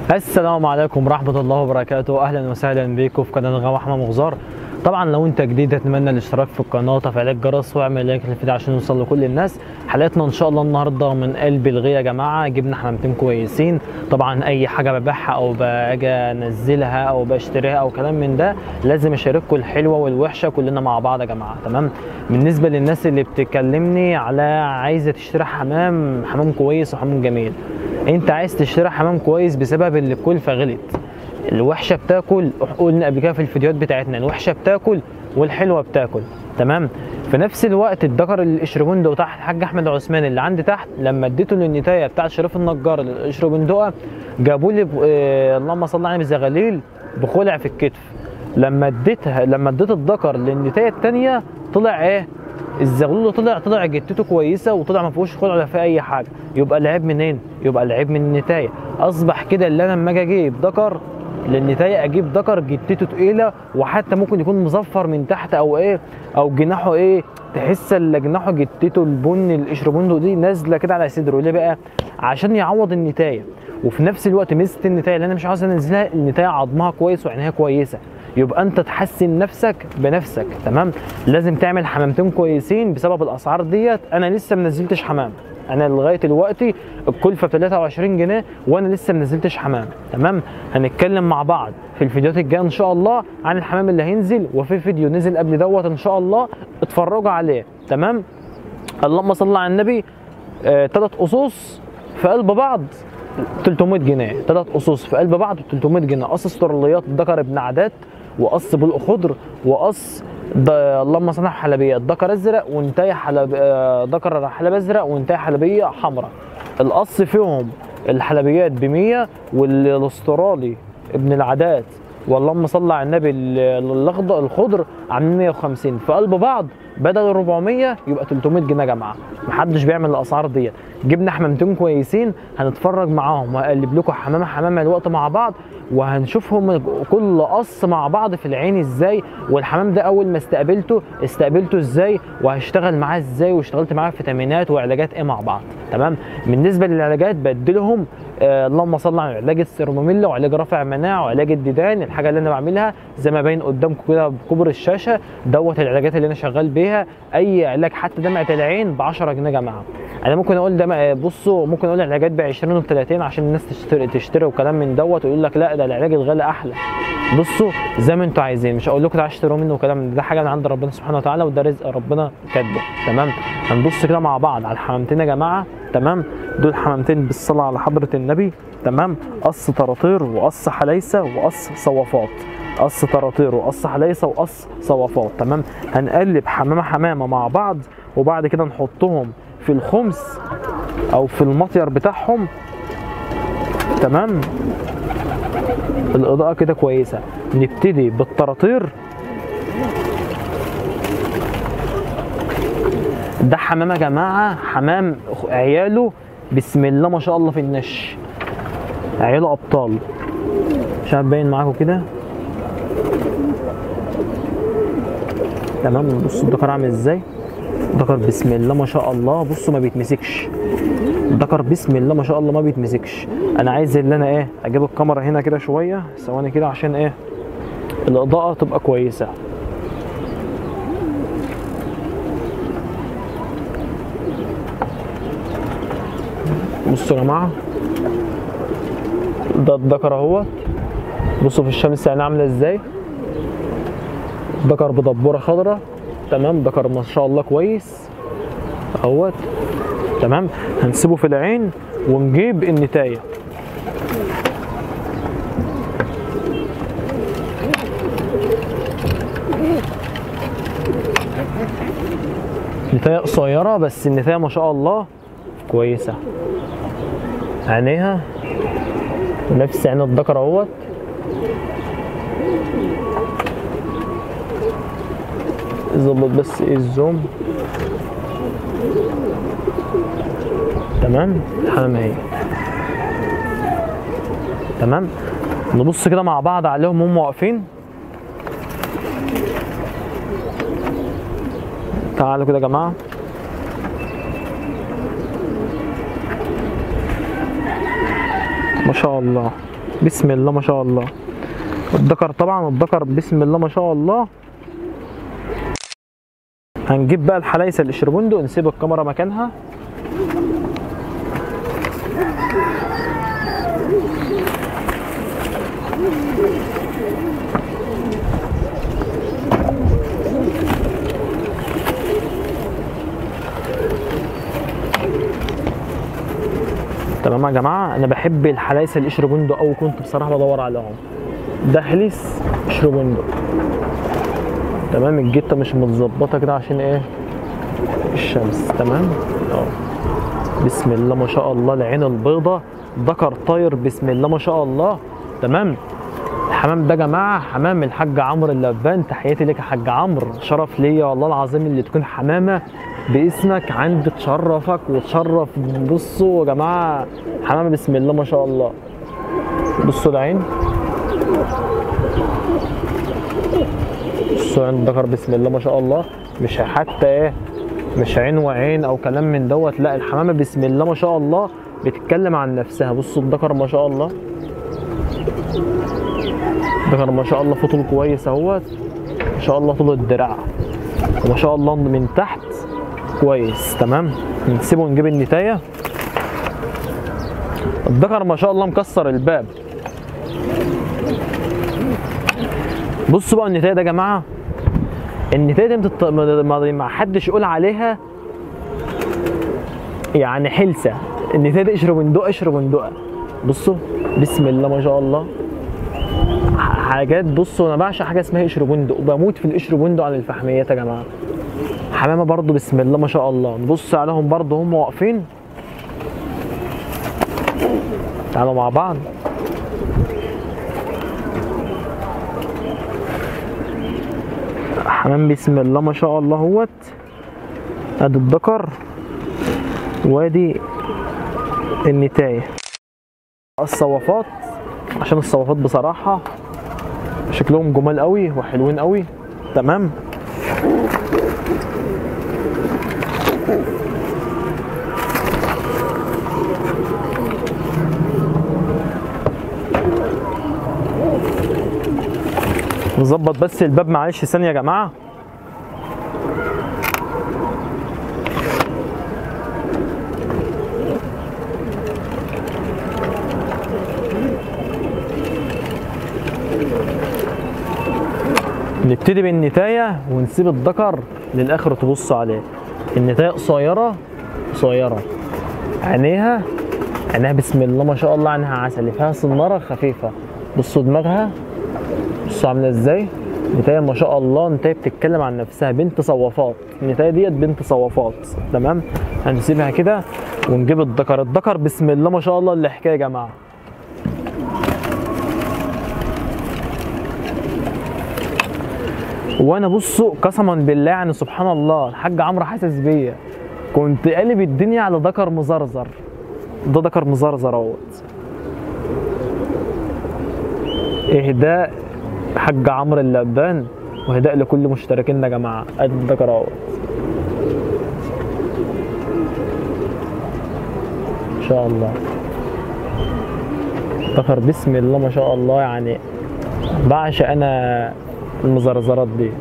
السلام عليكم ورحمة الله وبركاته أهلا وسهلا بكم في قناة غوا أحمد مغزار طبعا لو انت جديد اتمنى الاشتراك في القناه وتفعيل الجرس واعمل لايك للفيديو عشان يوصل لكل الناس حلقتنا ان شاء الله النهارده من قلب الغيه يا جماعه جبنا حمامتين كويسين طبعا اي حاجه ببيعها او باجي انزلها او بشتريها او كلام من ده لازم اشارككم الحلوه والوحشه كلنا مع بعض يا جماعه تمام بالنسبه للناس اللي بتكلمني على عايزه تشتري حمام حمام كويس وحمام جميل انت عايز تشتري حمام كويس بسبب اللي الكلفه غلت الوحشه بتاكل قلنا قبل كده في الفيديوهات بتاعتنا الوحشه بتاكل والحلوه بتاكل تمام في نفس الوقت الذكر الاشربندق تحت الحاج احمد عثمان اللي عندي تحت لما اديته للنتايه بتاعت شريف النجار الاشربندقه جابوا لي آه اللهم صل على النبي زغاليل بخلع في الكتف لما اديتها لما اديت الذكر للنتايه الثانيه طلع ايه الزغلول طلع طلع جتته كويسه وطلع ما فيهوش خلع ولا فيه اي حاجه يبقى العيب منين يبقى العيب من النتايه اصبح كده اللي انا لما اجي اجيب ذكر للنتايه اجيب ذكر جتته تقيله وحتى ممكن يكون مظفر من تحت او ايه او جناحه ايه تحس ان جناحه جتته البن القشربندق دي نازله كده على صدره ليه بقى عشان يعوض النتايه وفي نفس الوقت ميزه النتايه اللي انا مش عاوز انزلها النتايه عظمها كويس وعينها كويسه يبقى انت تحسن نفسك بنفسك تمام لازم تعمل حمامتين كويسين بسبب الاسعار ديت انا لسه ما نزلتش حمام انا لغايه دلوقتي الكلفه ب 23 جنيه وانا لسه ما نزلتش حمام تمام هنتكلم مع بعض في الفيديوهات الجايه ان شاء الله عن الحمام اللي هينزل وفي فيديو نزل قبل دوت ان شاء الله اتفرجوا عليه تمام اللهم صل على النبي ثلاث آه قصوص في قلب بعض 300 جنيه ثلاث قصوص في قلب بعض 300 جنيه قص استراليات ذكر ابن عادات وقص بلق خضر وقص اللهم صل على حلبيات ذكر ازرق وانتهي حلب ذكر حلب ازرق وانتهي حلبيه حمراء القص فيهم الحلبيات ب 100 والاسترالي ابن العادات واللهم صل على النبي الاخضر الخضر عاملين 150 في قلب بعض بدل 400 يبقى 300 جنيه يا جماعه محدش بيعمل الاسعار ديت جبنا حمامتين كويسين هنتفرج معاهم وهقلب لكم حمامه حمامه الوقت مع بعض وهنشوفهم كل قص مع بعض في العين ازاي والحمام ده اول ما استقبلته استقبلته ازاي وهشتغل معاه ازاي واشتغلت معاه فيتامينات وعلاجات ايه مع بعض تمام بالنسبه للعلاجات بدلهم آه اللهم صل على علاج السيرموميلا وعلاج رفع مناعه وعلاج الديدان الحاجه اللي انا بعملها زي ما باين قدامكم كده بكبر الشاشه دوت العلاجات اللي انا شغال بيها اي علاج حتى دمعه العين ب 10 جنيه يا جماعه انا ممكن اقول ده بصوا ممكن اقول العلاجات ب 20 و 30 عشان الناس تشتري تشتري وكلام من دوت ويقول لك لا ده العلاج الغالي احلى بصوا زي ما انتوا عايزين مش هقول لكم تعالوا اشتروا منه وكلام من ده, ده حاجه من عند ربنا سبحانه وتعالى وده رزق ربنا كاتبه تمام هنبص كده مع بعض على الحمامتين يا جماعه تمام دول حمامتين بالصلاه على حضره النبي تمام قص طراطير وقص حليسه وقص صوافات قص طراطير وقص حليسه وقص صوافات تمام هنقلب حمامه حمامه مع بعض وبعد كده نحطهم في الخمس او في المطير بتاعهم تمام الاضاءه كده كويسه نبتدي بالطراطير ده حمام يا جماعه حمام عياله بسم الله ما شاء الله في النش عياله ابطال مش عارف باين معاكم كده تمام بصوا الدكر عامل ازاي الدكر بسم الله ما شاء الله بصوا ما بيتمسكش الدكر بسم الله ما شاء الله ما بيتمسكش انا عايز اللي انا ايه اجيب الكاميرا هنا كده شويه ثواني كده عشان ايه الاضاءه تبقى كويسه بصوا يا جماعه ده الدكر اهوت بصوا في الشمس يعني عامله ازاي دكر بدبوره خضراء تمام دكر ما شاء الله كويس اهوت تمام هنسيبه في العين ونجيب النتايه نتايه قصيره بس النتايه ما شاء الله كويسه عينيها نفس عين الذكر اهوت ظبط بس ايه الزوم تمام الحمامه اهي تمام نبص كده مع بعض عليهم هم واقفين تعالوا كده يا جماعه ما شاء الله بسم الله ما شاء الله الذكر طبعا الذكر بسم الله ما شاء الله هنجيب بقى الحلايسه الاشربوندو نسيب الكاميرا مكانها تمام يا جماعه انا بحب الحلايسه الاشربوندو او كنت بصراحه بدور عليهم ده حليس اشربوندو تمام الجته مش متظبطه كده عشان ايه الشمس تمام اه بسم الله ما شاء الله العين البيضة ذكر طاير بسم الله ما شاء الله تمام الحمام ده يا جماعه حمام الحاج عمرو اللبان تحياتي لك يا حاج عمرو شرف ليا والله العظيم اللي تكون حمامه باسمك عندي تشرفك وتشرف بصوا يا جماعه حمامه بسم الله ما شاء الله بصوا العين بصوا عين الذكر بسم الله ما شاء الله مش حتى ايه مش عين وعين او كلام من دوت لا الحمامه بسم الله ما شاء الله بتتكلم عن نفسها بصوا الذكر ما شاء الله الذكر ما شاء الله في طول كويس اهوت ما شاء الله طول الدراع وما شاء الله من تحت كويس تمام نسيبه ونجيب النتايه الذكر ما شاء الله مكسر الباب بصوا بقى النتايه ده يا جماعه النتايه دي متط... ما ما- ما حدش يقول عليها يعني حلسه النتايه دي قشر بندقه قشر بندقه بصوا بسم الله ما شاء الله ح- حاجات بصوا انا بعشق حاجه اسمها قشر بندق وبموت في القشر بندق عن الفحميات يا جماعه حمامه برضو بسم الله ما شاء الله نبص عليهم برضو هم واقفين تعالوا مع بعض حمام بسم الله ما شاء الله هوت ادي الذكر وادي النتايه الصوافات عشان الصوافات بصراحه شكلهم جمال قوي وحلوين قوي تمام نظبط بس الباب معلش ثانية يا جماعة نبتدي بالنتاية ونسيب الذكر للآخر تبص عليه النتاية قصيرة قصيرة عينيها عينيها بسم الله ما شاء الله عينها عسلي فيها صنارة خفيفة بصوا دماغها بصوا عامله ازاي نتاية ما شاء الله نتاية بتتكلم عن نفسها بنت صوافات النتاية ديت بنت صوافات تمام هنسيبها كده ونجيب الذكر الذكر بسم الله ما شاء الله اللي حكايه يا جماعه وانا بصوا قسما بالله يعني سبحان الله الحاج عمرو حاسس بيا كنت قالب الدنيا على ذكر مزرزر ده ذكر مزرزر اهوت اهداء حاج عمرو اللبان وهداء لكل مشتركينا يا جماعه ادي الذكر اهوت ان شاء الله ذكر بسم الله ما شاء الله يعني بعشق انا المزرزرات دي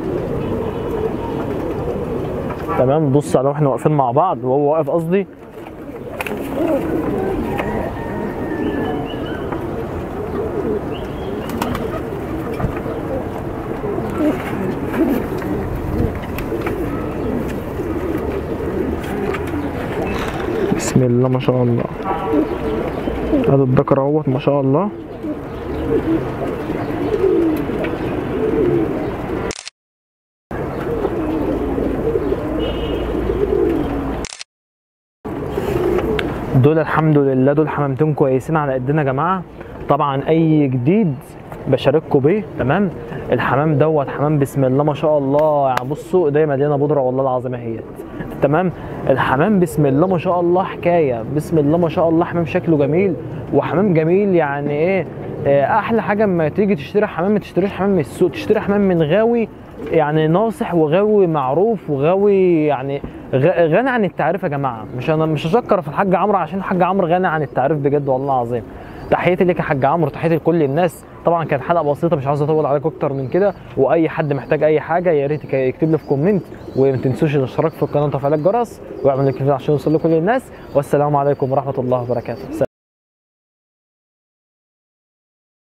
تمام بص على واحنا واقفين مع بعض وهو واقف قصدي بسم الله ما شاء الله هذا الذكر اهوت ما شاء الله دول الحمد لله دول حمامتين كويسين على قدنا يا جماعه طبعا اي جديد بشارككم بيه تمام الحمام دوت حمام بسم الله ما شاء الله يعني بصوا ايديا مليانه بودره والله العظيم اهيت تمام الحمام بسم الله ما شاء الله حكايه بسم الله ما شاء الله حمام شكله جميل وحمام جميل يعني ايه آه، احلى حاجه اما تيجي تشتري حمام ما تشتريش حمام من السوق تشتري حمام من غاوي يعني ناصح وغاوي معروف وغاوي يعني غ- غني عن التعريف يا جماعه مش انا مش هشكر في الحاج عمرو عشان الحاج عمرو غني عن التعريف بجد والله العظيم تحياتي ليك يا حاج عمرو تحياتي لكل الناس طبعا كانت حلقه بسيطه مش عاوز اطول عليكم اكتر من كده واي حد محتاج اي حاجه يا ريت يكتب لي في كومنت وما تنسوش الاشتراك في القناه وتفعيل الجرس واعمل لايك عشان يوصل لكل الناس والسلام عليكم ورحمه الله وبركاته